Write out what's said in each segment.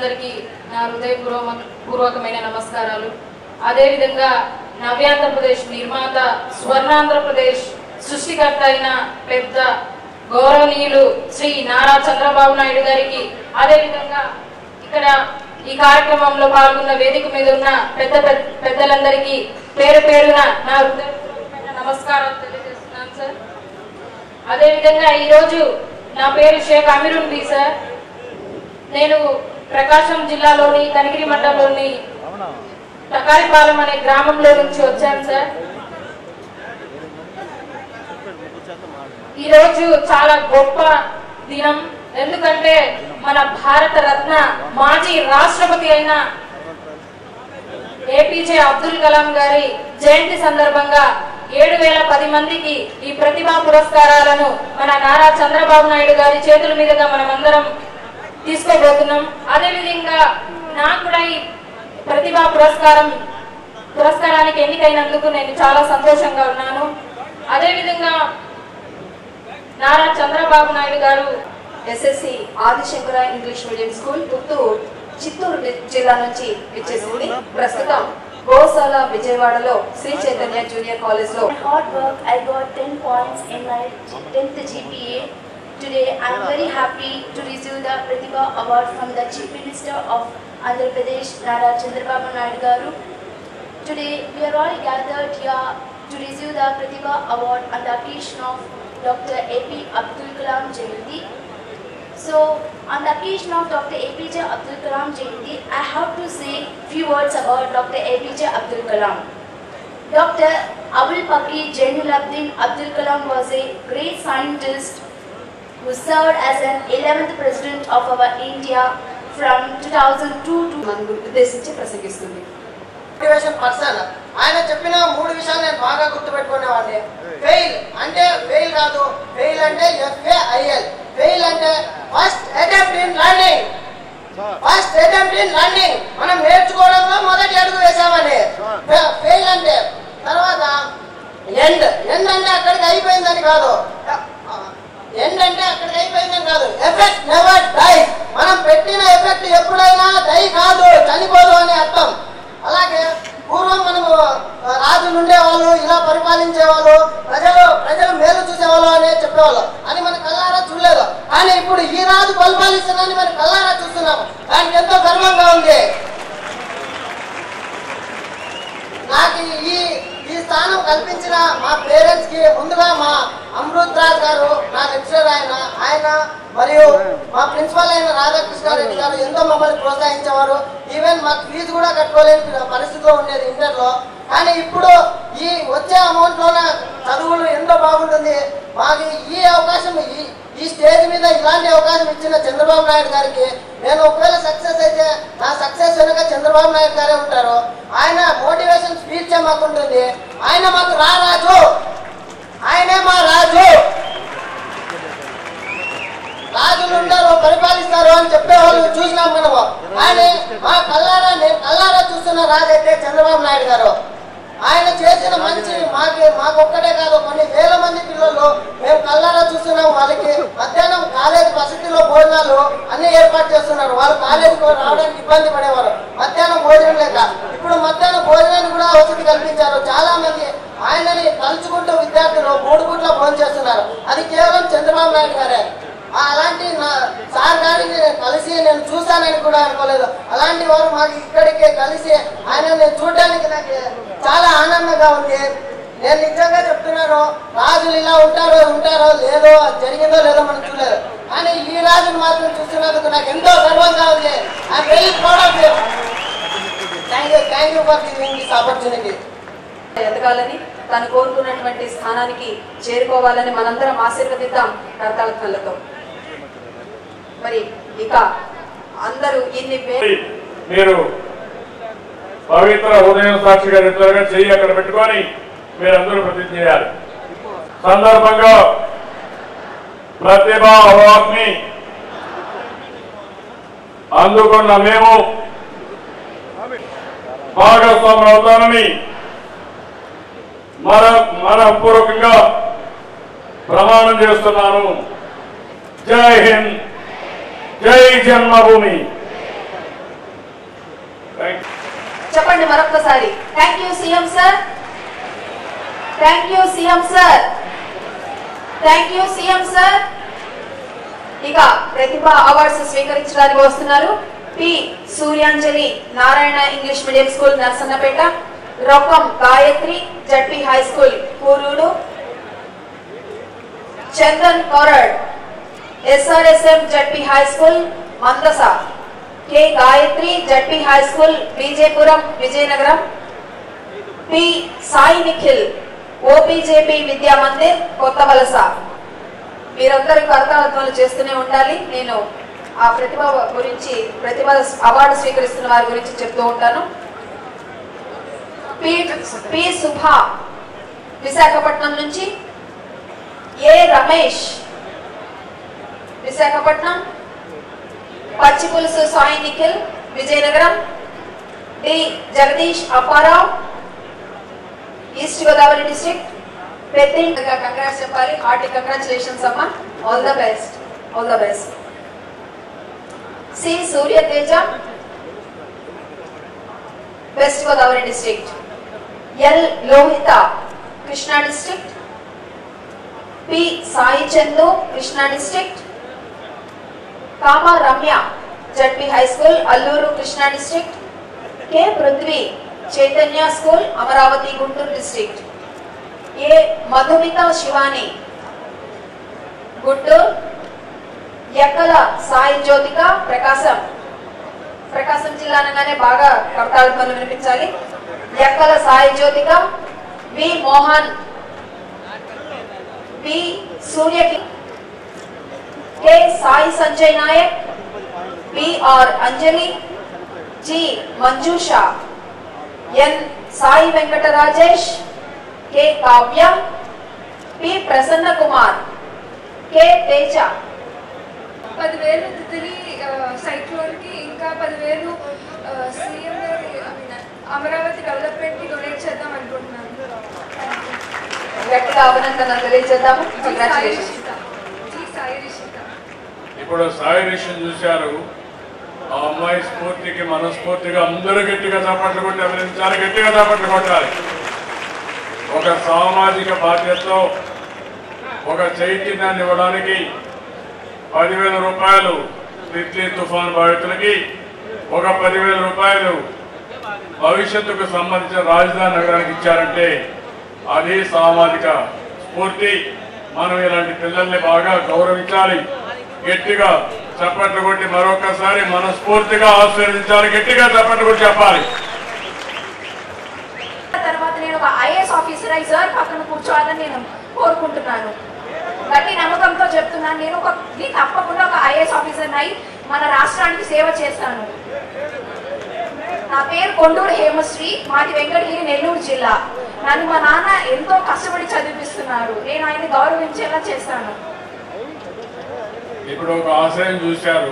పెద్దలందరికీ నా హృదయపూర్వక పూర్వకమైన నమస్కారాలు అదేవిధంగా నవ్యాంధ్రప్రదేశ్ నిర్మాత స్వర్ణాంధ్రప్రదేశ్ సృష్టికర్త అయిన పెద్ద గౌరవనీయులు శ్రీ నారా చంద్రబాబు నాయుడు గారికి అదేవిధంగా ఇక్కడ ఈ కార్యక్రమంలో పాల్గొన్న వేదిక మీద ఉన్న పెద్ద పెద్ద- పెద్దలందరికీ పేరు పేరున నా హృదయపూర్వకమైన నమస్కారాలు తెలియజేస్తున్నాను సార్ అదేవిధంగా ఈరోజు నా పేరు షేక్ అమీరున్ బి సార్ నేను ప్రకాశం జిల్లాలోని కనిగిరి మండలంలోని టకారిపాలెం అనే గ్రామంలో నుంచి వచ్చాను సార్ ఈరోజు చాలా గొప్ప దినం ఎందుకంటే మన భారత రత్న మాజీ రాష్ట్రపతి అయిన ఏపీజే అబ్దుల్ కలాం గారి జయంతి సందర్భంగా ఏడు వేల పది మందికి ఈ ప్రతిభా పురస్కారాలను మన నారా చంద్రబాబు నాయుడు గారి చేతుల మీదుగా మనమందరం తీసుకోబోతున్నాం అదేవిధంగా నాకు కూడా ఈ ప్రతిభా పురస్కారం పురస్కారానికి ఎన్నికైనందుకు నేను చాలా సంతోషంగా ఉన్నాను అదేవిధంగా Nara Chandrababu Naidu garu SSC Adishankara English medium school Puttur Chittoor ని- జిల్లా నుంచి ఇచ్చేసింది ప్రస్తుతం గోశాల విజయవాడలో శ్రీ చైతన్య జూనియర్ కాలేజ్ లో My hard work, I got 10 points in my 10th GPA. Today, I'm very happy to receive the Pratibha Award from the Chief Minister of Andhra Pradesh, Nara Chandrababu Naidu Garu. Today, we are all gathered here to receive the Pratibha Award on the occasion of Dr. A.P. Abdul Kalam Jayanti. So, on the occasion of Dr. APJ Abdul Kalam Jayanti, I have to say few words about Dr. APJ Abdul Kalam. Dr. Abul Pakri Jainuddin Abdul Kalam was a great scientist who served as an 11th president of our India from 2002 to మన ఉద్దేశించి ప్రసంగిస్తుంది motivation person ఆయన చెప్పిన మూడు విషయాలు నేను బాగా గుర్తుపెట్టుకునేవాడిని fail అంటే ఫెయిల్ కాదు ఫెయిల్ అంటే ఎఫ్ఏఐఎల్ ఫెయిల్ అంటే first attempt in learning first attempt in learning మనం నేర్చుకోవడంలో మొదటి అడుగు వేసామని ఫెయిల్ అంటే తర్వాత ఎండ్ ఎండ్ అంటే అక్కడికి అయిపోయిందని కాదు ఎండ్ అంటే అక్కడికి అయిపోయిందని కాదు ఎఫెక్ట్ నెవర్ డై మనం పెట్టిన ఎఫెక్ట్ ఎప్పుడైనా డై కాదు చనిపోదు అనే అర్థం అలాగే పూర్వం మనము ఆ, రాజులు ఉండేవాళ్ళు ఇలా పరిపాలించేవాళ్ళు ప్రజలు ప్రజలు మేలు చూసేవాళ్ళు అని చెప్పేవాళ్ళు అని మన కల్లారా చూడలేదు కానీ ఇప్పుడు ఈ రాజు పరిపాలిస్తున్నాన్ని మన కల్లారా చూస్తున్నాం దానికి ఎంతో గర్వంగా ఉంది నాకు ఈ ఈ స్థానం కల్పించిన మా పేరెంట్స్ కి ముందుగా మా అమృత్ రాజ్ గారు నా లెక్చరర్ ఆయన ఆయన మరియు మా ప్రిన్సిపల్ అయిన రాధాకృష్ణారెడ్డి గారు ఎంతో మమ్మల్ని ప్రోత్సహించేవారు ఈవెన్ మాకు ఫీజు కూడా కట్టుకోలేని పరిస్థితిలో ఉండేది ఇంటర్లో కానీ ఇప్పుడు ఈ వచ్చే అమౌంట్ లోన చదువులు ఎంతో బాగుంటుంది మాకు ఈ అవకాశం ఈ ఈ స్టేజ్ మీద ఇలాంటి అవకాశం ఇచ్చిన చంద్రబాబు నాయుడు గారికి నేను ఒకవేళ సక్సెస్ అయితే నా సక్సెస్ వెనుక చంద్రబాబు నాయుడు గారే ఉంటారు ఆయన మోటివేషన్ స్పీచ్ మాకు ఉంటుంది ఆయన మాకు రా రాజు ఆయనే మా రాజు రాజులు ఉంటారు పరిపాలిస్తారు అని చెప్పేవాళ్ళు చూసినాం మనము కానీ మా కల్లారా నేను కల్లారా చూస్తున్న రాజు అయితే చంద్రబాబు నాయుడు గారు ఆయన చేసిన మంచి మాకి మాకు ఒక్కటే కాదు కొన్ని వేల మంది పిల్లలు మేము కల్లారా చూస్తున్నాం వాళ్ళకి మధ్యాహ్నం కాలేజ్ వసతిలో భోజనాలు అన్ని ఏర్పాటు చేస్తున్నారు వాళ్ళు కాలేజీకి రావడానికి ఇబ్బంది పడేవారు మధ్యాహ్నం భోజనం లేక ఇప్పుడు మధ్యాహ్నం భోజనాన్ని కూడా వసతి కల్పించారు చాలా మంది ఆయనని తలుచుకుంటూ విద్యార్థులు మూడు పూట్ల భోజనం చేస్తున్నారు అది కేవలం చంద్రబాబు నాయుడు గారే ఆ అలాంటి నా సార్ గారిని నేను కలిసి నేను చూశానని కూడా అనుకోలేదు అలాంటి వారు మాకు ఇక్కడికే కలిసి ఆయన నేను చూడడానికి నాకు చాలా ఆనందంగా ఉంది నేను నిజంగా చెప్తున్నాను రాజులు ఇలా ఉంటారో ఉంటారో లేదో అది జరిగిందో లేదో మనం చూడలేదు కానీ ఈ రాజుని మాత్రం చూస్తున్నందుకు నాకు ఎంతో గర్వంగా ఉంది I very proud of you thank you thank you for giving this opportunity ఎదగాలని తను కోరుకున్నటువంటి స్థానానికి చేరుకోవాలని మనందరం ఆశీర్వదిద్దాం కర్తాలతో మరి ఇక అందరూ ఇన్ని వే- మీరు పవిత్ర ఉదయం సాక్షిగా రెగ్యులర్గా చెయ్యి అక్కడ పెట్టుకొని మీరందరూ ప్రతిజ్ఞ చేయాలి సందర్భంగా ప్రతిభ అవార్డ్ని అందుకున్న మేము భాగస్వాములు అవుతానని మన మనపూర్వకంగా ప్రమాణం చేస్తున్నాను జై హింద్ జై జన్మభూమి చెప్పండి మరొకసారి thank you CM sir thank you CM sir thank you CM sir ఇక ప్రతిభ అవార్డ్స్ స్వీకరించడానికి వస్తున్నారు P Suryanjali Narayana English medium school Narasannapeta Rokkam Gayatri ZP high school Purudu Chandan Korad SRSM ZP high school Mandasa K Gayatri ZP high school Vijayapuram Vizianagaram P Sai Nikhil OPJP Vidya Mandir కొత్త వలస మీరందరూ కరతాళధ్వనులు చేస్తూనే ఉండాలి నేను ఆ ప్రతిభ గురించి ప్రతిభ అవార్డు స్వీకరిస్తున్న వారి గురించి చెప్తూ ఉంటాను పి పి సుభా విశాఖపట్నం నుంచి ఏ రమేష్ విశాఖపట్నం పచ్చి పులుసు Sai Nikhil Vizianagaram D Jagadish Apparao East Godavari district పెద్ద కంగ్రాట్స్ చెప్పాలి హార్టీ కంగ్రాచులేషన్స్ అమ్మా all the best all the best C Surya Teja West Godavari district L Lohitha Krishna district P Sai Chandu Krishna district Kama Ramya ZP high school Alluru Krishna district K Prithvi Chaitanya school Amaravati Guntur district A Madhumita Shivani Guntur Ekkala Sai Jyothika Prakasam Prakasam జిల్లా అనగానే బాగా కర్తాళధ్వనులు వినిపించాలి ఎక్కల సాయి జ్యోతిక వి మోహన్ వి సూర్యకి K Sai Sanjay Naik BR Anjali G Manjusha N Sai Venkata Rajesh K Kavya P Prasanna Kumar K Teja పదివేలు తితిలి సైక్లోన్కి ఇంకా పదివేలు సీఎం గారి I mean, అమరావతి డెవలప్మెంట్కి డొనేట్ చేద్దాం అనుకుంటున్నాను గట్టిగా అభినందన తెలియజేద్దాము G Sai congratulation Rishitha G Sai Rishitha ఇప్పుడు సాయి రిషన్ చూశారు ఆ అమ్మాయి స్ఫూర్తికి మనస్ఫూర్తిగా అందరూ గట్టిగా చప్పట్లు కొట్టి అభినందించాలి గట్టిగా చప్పట్లు కొట్టాలి ఒక సామాజిక బాధ్యతతో ఒక చైతన్యాన్ని ఇవ్వడానికి పదివేల రూపాయలు తిత్లీ తుఫాన్ బాధితులకి ఒక పదివేల రూపాయలు భవిష్యత్తుకు సంబంధించిన రాజధాని నగరానికి ఇచ్చారంటే అది సామాజిక స్ఫూర్తి మనం ఇలాంటి పిల్లల్ని బాగా గౌరవించాలి గట్టిగా చప్పట్లు కొట్టి మరొకసారి మనస్ఫూర్తిగా ఆశీర్వదించాలి గట్టిగా చప్పట్లు కొట్టి చెప్పాలి తర్వాత నేను ఒక ఐఏఎస్ ఆఫీసర్ అయి సార్ పక్కన కూర్చోవాలని నేను కోరుకుంటున్నాను గట్టి నమ్మకంతో చెప్తున్నాను నేను ఒక నేను తప్పకుండా ఒక ఐఏఎస్ ఆఫీసర్ అయి మన రాష్ట్రానికి సేవ చేస్తాను నా పేరు కొండూరు హేమశ్రీ మాది వెంకటగిరి నెల్లూరు జిల్లా నన్ను మా నాన్న ఎంతో కష్టపడి చదివిస్తున్నారు నేను ఆయన్ని గౌరవించేలా చేస్తాను ఇప్పుడు ఒక ఆశయం చూశారు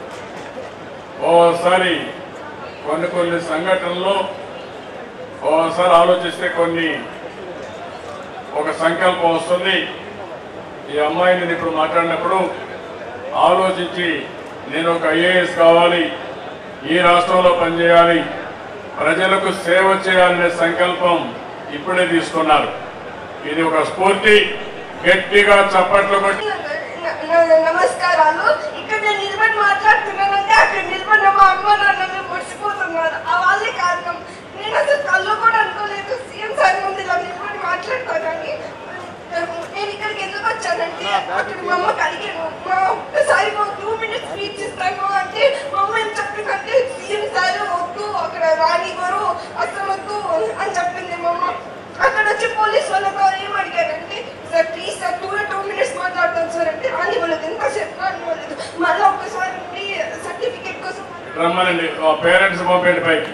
ఓసారి కొన్ని కొన్ని సంఘటనలు ఓసారి ఆలోచిస్తే కొన్ని ఒక సంకల్పం వస్తుంది ఈ అమ్మాయి నేను ఇప్పుడు మాట్లాడినప్పుడు ఆలోచించి నేను ఒక ఐఏఎస్ కావాలి ఈ రాష్ట్రంలో పనిచేయాలి ప్రజలకు సేవ చేయాలనే సంకల్పం ఇప్పుడే తీసుకున్నారు ఇది ఒక స్ఫూర్తి గట్టిగా చప్పట్లు కొట్టి న- న- నమస్కారాలు ఇక్కడ నేను నిలబడి మాట్లాడుతున్నానంటే అక్కడ నిలబడిన మా అమ్మ నాన్నలు ముడిసిపోతున్నారు ఆ వాళ్ళే కారణం నేను అసలు కళ్ళు కూడా అనుకోలేదు సీఎం సార్ ముందు ఇలా నిలబడి మాట్లాడతానని నేను ఇక్కడికి ఎందుకు వచ్చానంటే అక్కడ మా అమ్మకి అడిగాను మా ఒక్కసారి నువ్వు టూ మినిట్స్ స్పీచ్ ఇస్తాను అంటే మా అమ్మ ఏం చెప్పిందంటే సీఎం సార్ వద్దు అక్కడ రాణి గారు అసలు వద్దు అని చెప్పింది మా అమ్మ అక్కడ వచ్చి పోలీస్ వాళ్ళతో ఏం అడిగారంటే sir please sir two two minutes మాట్లాడతాను సార్ అంటే అని వాళ్ళది ఎంతసేపు అని వాళ్ళది మళ్ళీ ఒక్కసారి ఉండి సర్టిఫికేట్ కోసం రమ్మనండి పేరెంట్స్ పంపండి పైకి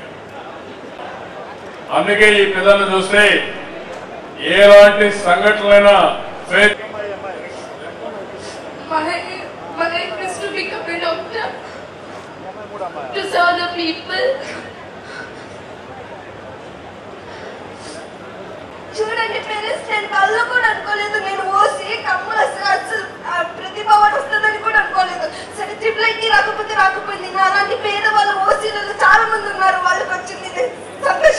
అందుకే ఈ పిల్లల్ని చూస్తే ఎలాంటి సంఘటనలైనా face My, my life is to become a doctor, to serve the people. చూడండి పేరెంట్స్ నేను కళ్ళు కూడా అనుకోలేదు నేను ఓసి కమ్మ అసలు అసలు ఆ ప్రతిభ అవార్డు వస్తుందని కూడా అనుకోలేదు సరే ట్రిపుల్ ఐటీ రాకపోతే రాకపోయింది నా అలాంటి పేదవాళ్ళు ఓసీలలో చాలా మంది ఉన్నారు వాళ్ళకి వచ్చింది నేను సంతోషం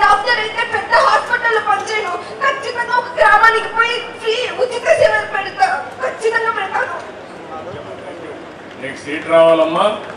డాక్టర్ అయితే పెద్ద హాస్పిటల్లో పనిచేయను ఖచ్చితంగా ఒక గ్రామానికి పోయి ఫ్రీ ఉచిత సేవలు పెడతా ఖచ్చితంగా పెడతాను నీకు సీట్ రావాలమ్మా